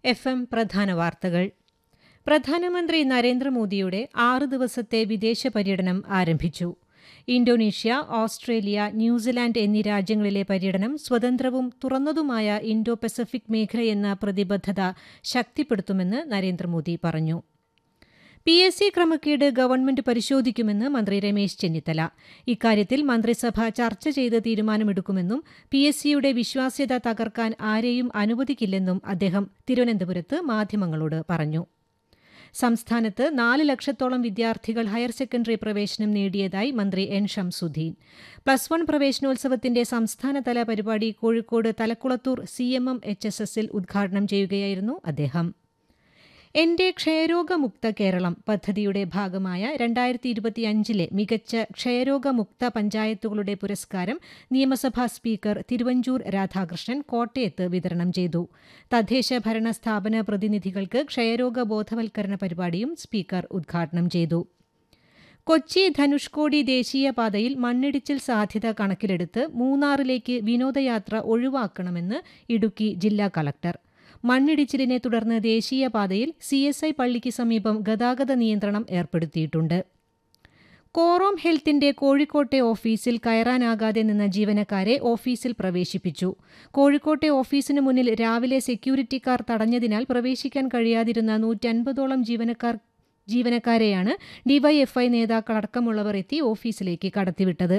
F M പ്രധാന വാർത്തകൾ പ്രധാനമന്ത്രി നരേന്ദ്രമോദിയുടെ ആറ് ദിവസത്തെ വിദേശ പര്യടനം ആരംഭിച്ചു ഇന്തോനേഷ്യ ഓസ്ട്രേലിയ ന്യൂസിലാൻഡ് എന്നീ രാജ്യങ്ങളിലെ പര്യടനം സ്വതന്ത്രവും തുറന്നതുമായ ഇൻഡോ പസഫിക് മേഖലയെന്ന പ്രതിബദ്ധത ശക്തിപ്പെടുത്തുമെന്ന് നരേന്ദ്രമോദി പറഞ്ഞു പി എസ് സി ക്രമക്കേട് ഗവൺമെന്റ് പരിശോധിക്കുമെന്ന് മന്ത്രി രമേശ് ചെന്നിത്തല ഇക്കാര്യത്തിൽ മന്ത്രിസഭ ചർച്ച ചെയ്ത് തീരുമാനമെടുക്കുമെന്നും പി എസ് സിയുടെ വിശ്വാസ്യത തകർക്കാൻ ആരെയും അനുവദിക്കില്ലെന്നും അദ്ദേഹം തിരുവനന്തപുരത്ത് മാധ്യമങ്ങളോട് പറഞ്ഞു സംസ്ഥാനത്ത് നാല് ലക്ഷത്തോളം വിദ്യാർത്ഥികൾ ഹയർ സെക്കൻഡറി പ്രവേശനം നേടിയതായി മന്ത്രി എൻ ഷംസുദ്ദീൻ പ്ലസ് വൺ പ്രവേശനോത്സവത്തിന്റെ സംസ്ഥാനതല പരിപാടി Kozhikode Thalakkulathur C M M H S എസിൽ ഉദ്ഘാടനം ചെയ്യുകയായിരുന്നു അദ്ദേഹം എന്റെ ക്ഷയരോഗമുക്ത കേരളം പദ്ധതിയുടെ ഭാഗമായ രണ്ടായിരത്തി ഇരുപത്തിയഞ്ചിലെ മികച്ച ക്ഷയരോഗമുക്ത പഞ്ചായത്തുകളുടെ പുരസ്കാരം നിയമസഭാ സ്പീക്കർ തിരുവഞ്ചൂർ രാധാകൃഷ്ണൻ കോട്ടയത്ത് വിതരണം ചെയ്തു തദ്ദേശ ഭരണ സ്ഥാപന പ്രതിനിധികൾക്ക് ക്ഷയരോഗ ബോധവൽക്കരണ പരിപാടിയും സ്പീക്കർ ഉദ്ഘാടനം ചെയ്തു കൊച്ചി ധനുഷ്കോടി ദേശീയപാതയിൽ മണ്ണിടിച്ചിൽ സാധ്യത കണക്കിലെടുത്ത് മൂന്നാറിലേക്ക് വിനോദയാത്ര ഒഴിവാക്കണമെന്ന് ഇടുക്കി ജില്ലാ കളക്ടർ മണ്ണിടിച്ചിലിനെ തുടർന്ന് ദേശീയപാതയിൽ സി എസ് ഐ പള്ളിക്ക് സമീപം ഗതാഗത നിയന്ത്രണം ഏർപ്പെടുത്തിയിട്ടുണ്ട് കോറോം ഹെൽത്തിന്റെ കോഴിക്കോട്ടെ ഓഫീസിൽ കയറാനാകാതെ നിന്ന ജീവനക്കാരെ ഓഫീസിൽ പ്രവേശിപ്പിച്ചു കോഴിക്കോട്ടെ ഓഫീസിന് മുന്നിൽ രാവിലെ സെക്യൂരിറ്റിക്കാർ തടഞ്ഞതിനാൽ പ്രവേശിക്കാൻ കഴിയാതിരുന്ന നൂറ്റൻപതോളം ജീവനക്കാർ ജീവനക്കാരെയാണ് ഡിവൈഎഫ്ഐ നേതാക്കളടക്കമുള്ളവർ എത്തി ഓഫീസിലേക്ക് കടത്തിവിട്ടത്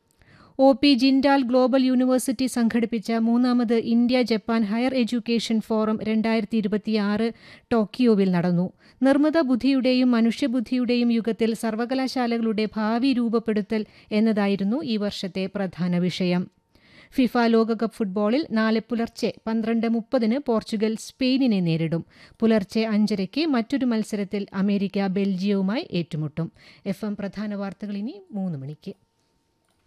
O P Jindal global university സംഘടിപ്പിച്ച മൂന്നാമത് India Japan higher education forum രണ്ടായിരത്തി ഇരുപത്തിയാറ് ടോക്കിയോവിൽ നടന്നു നിർമ്മിത ബുദ്ധിയുടെയും മനുഷ്യബുദ്ധിയുടെയും യുഗത്തിൽ സർവകലാശാലകളുടെ ഭാവി രൂപപ്പെടുത്തൽ എന്നതായിരുന്നു ഈ വർഷത്തെ പ്രധാന വിഷയം ഫിഫ ലോകകപ്പ് ഫുട്ബോളിൽ നാളെ പുലർച്ചെ പന്ത്രണ്ട് മുപ്പതിന് പോർച്ചുഗൽ സ്പെയിനിനെ നേരിടും പുലർച്ചെ അഞ്ചരയ്ക്ക് മറ്റൊരു മത്സരത്തിൽ അമേരിക്ക ബെൽജിയവുമായി ഏറ്റുമുട്ടും എഫ് എം പ്രധാന വാർത്തകൾ ഇനി മൂന്ന് മണിക്ക്